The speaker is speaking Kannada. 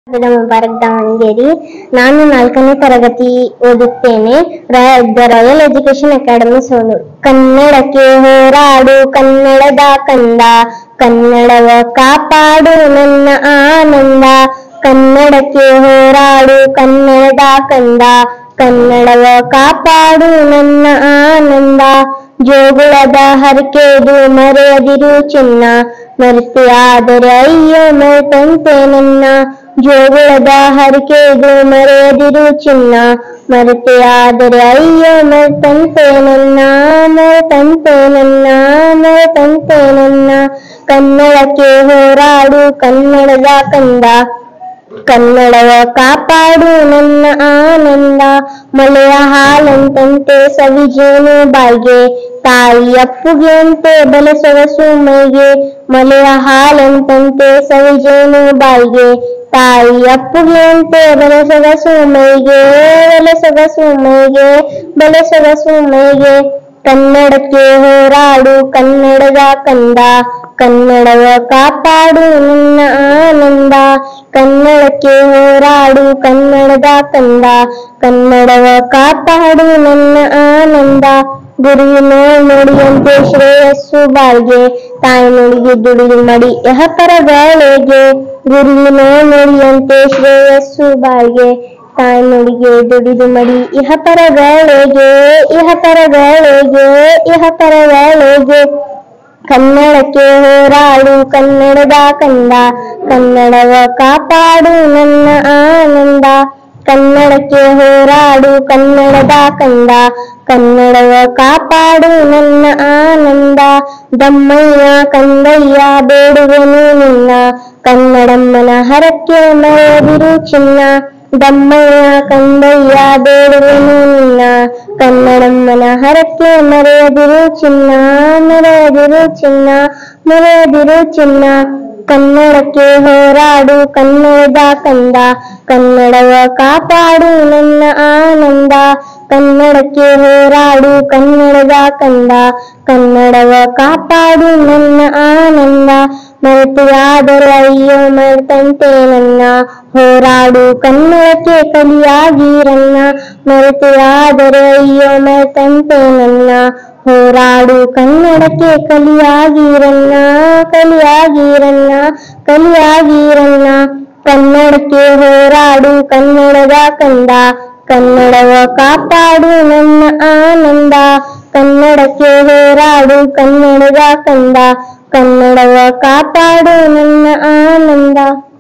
ವೇದ ಮುಬಾರಕ್ ದಾವಣಗೆರೆ ನಾನು ನಾಲ್ಕನೇ ತರಗತಿ ಓದುತ್ತೇನೆ ರ- ದ ರಾಯಲ್ ಎಜುಕೇಶನ್ ಅಕಾಡೆಮಿ ಸೋಲು ಕನ್ನಡಕ್ಕೆ ಹೋರಾಡು ಕನ್ನಡದ ಕಂದ ಕನ್ನಡವ ಕಾಪಾಡು ನನ್ನ ಆನಂದ ಕನ್ನಡಕ್ಕೆ ಹೋರಾಡು ಕನ್ನಡದ ಕಂದ ಕನ್ನಡವ ಕಾಪಾಡು ನನ್ನ ಆನಂದ ಜೋಗುಳದ ಹರಕೆದು ಮರೆಯದಿರು ಚಿನ್ನ ಮರೆತೆಯಾದರೆ ಅಯ್ಯೋ ಮರೆತಂತೆ ನನ್ನ ಜೋಗುಳದ ಹರಕೆದು ಮರೆಯದಿರು ಚಿನ್ನ ಮರೆತೆಯಾದರೆ ಅಯ್ಯೋ ಮರೆತಂತೆ ನನ್ನ ಮರೆತಂತೆ ನನ್ನ ಮರೆತಂತೆ ನನ್ನ ಕನ್ನಡಕ್ಕೆ ಹೋರಾಡು ಕನ್ನಡದ ಕಂದ ಕನ್ನಡವ ಕಾಪಾಡು ನನ್ನ ಆನಂದ ಮಳೆಯ ಹಾಲಂತಂತೆ ಸವಿಜೇನು ಬಾಯಿಗೆ ತಾಯಿ ಅಪ್ಪುಗೆ ಅಂತೆ ಬಲೆ ಸೊಗಸು ಮೈಗೆ ಮಳೆಯ ಹಾಲಂತಂತೆ ಸವಿಜೇನು ಬಾಯಿಗೆ ತಾಯಿ ಅಪ್ಪುಗೆ ಅಂತೆ ಬಲೆ ಸೊಗಸು ಮೈಗೆ ಬಲೆ ಸೊಗಸು ಮೈಗೆ ಬಲೆ ಸೊಗಸು ಮೈಗೆ ಕನ್ನಡಕ್ಕೆ ಹೋರಾಡು ಕನ್ನಡದ ಕಂದ ಕನ್ನಡವ ಕಾಪಾಡು ನಿನ್ನ ಆನಂದ ಕನ್ನಡಕ್ಕೆ ಹೋರಾಡು ಕನ್ನಡದ ಕಂದ ಕನ್ನಡವ ಕಾಪಾಡು ನನ್ನ ಆನಂದ ಗುರುವಿನ ನುಡಿಯಂತೆ ಶ್ರೇಯಸ್ಸು ಬಾಳ್ಗೆ ತಾಯಿ ನುಡಿಗೆ ದುಡಿದು ಮಡಿ ಯಹಪರಗಳಿಗೆ ಗುರುವಿನ ನುಡಿಯಂತೆ ಶ್ರೇಯಸ್ಸು ಬಾಳ್ಗೆ ತಾಯಿ ನುಡಿಗೆ ದುಡಿದು ಮಡಿ ಇಹಪರಗಳಿಗೆ ಇಹಪರಗಳಿಗೆ ಇಹಪರಗಳಿಗೆ ಕನ್ನಡಕ್ಕೆ ಹೋರಾಡು ಕನ್ನಡದ ಕಂದ ಕನ್ನಡವ ಕಾಪಾಡು ನನ್ನ ಆನಂದ ಕನ್ನಡಕ್ಕೆ ಹೋರಾಡು ಕನ್ನಡದ ಕಂದ ಕನ್ನಡವ ಕಾಪಾಡು ನನ್ನ ಆನಂದ ದಮ್ಮಯ್ಯ ಕಂದಯ್ಯ ಬೇಡುವೆನು ನಿನ್ನ ಕನ್ನಡಮ್ಮನ ಹರಕ್ಕೆ ಮರೆಯದಿರು ಚಿನ್ನ ದಮ್ಮಯ್ಯ ಕಂದಯ್ಯ ಬೇಡುವೆನು ನಿನ್ನ ಕನ್ನಡಮ್ಮನ ಹರಕ್ಕೆ ಮರೆಯದಿರು ಚಿನ್ನ ಮರೆಯದಿರು ಚಿನ್ನ ಮರೆಯದಿರು ಚಿನ್ನ ಕನ್ನಡಕ್ಕೆ ಹೋರಾಡು ಕನ್ನಡದ ಕಂದ ಕನ್ನಡವ ಕಾಪಾಡು ನನ್ನ ಆನಂದ ಕನ್ನಡಕ್ಕೆ ಹೋರಾಡು ಕನ್ನಡದ ಕಂದ ಕನ್ನಡವ ಕಾಪಾಡು ನನ್ನ ಆನಂದ ಮರೆತೆಯಾದರೆ ಅಯ್ಯೋ ಮರೆತಂತೆ ನನ್ನ ಹೋರಾಡು ಕನ್ನಡಕ್ಕೆ ಕಲಿಯಾಗಿರನ್ನ ಮರೆತೆಯಾದರೆ ಅಯ್ಯೋ ಮರೆತಂತೆ ನನ್ನ ಹೋರಾಡು ಕನ್ನಡಕ್ಕೆ ಕಲಿಯಾಗಿರನ್ನ ಕಲಿಯಾಗಿರನ್ನ ಕಲಿಯಾಗಿರನ್ನ ಕನ್ನಡಕ್ಕೆ ಹೋರಾಡು ಕನ್ನಡದ ಕಂದ ಕನ್ನಡವ ಕಾಪಾಡು ನನ್ನ ಆನಂದ ಕನ್ನಡಕ್ಕೆ ಹೋರಾಡು ಕನ್ನಡದ ಕಂದ ಕನ್ನಡವ ಕಾಪಾಡು ನನ್ನ ಆನಂದ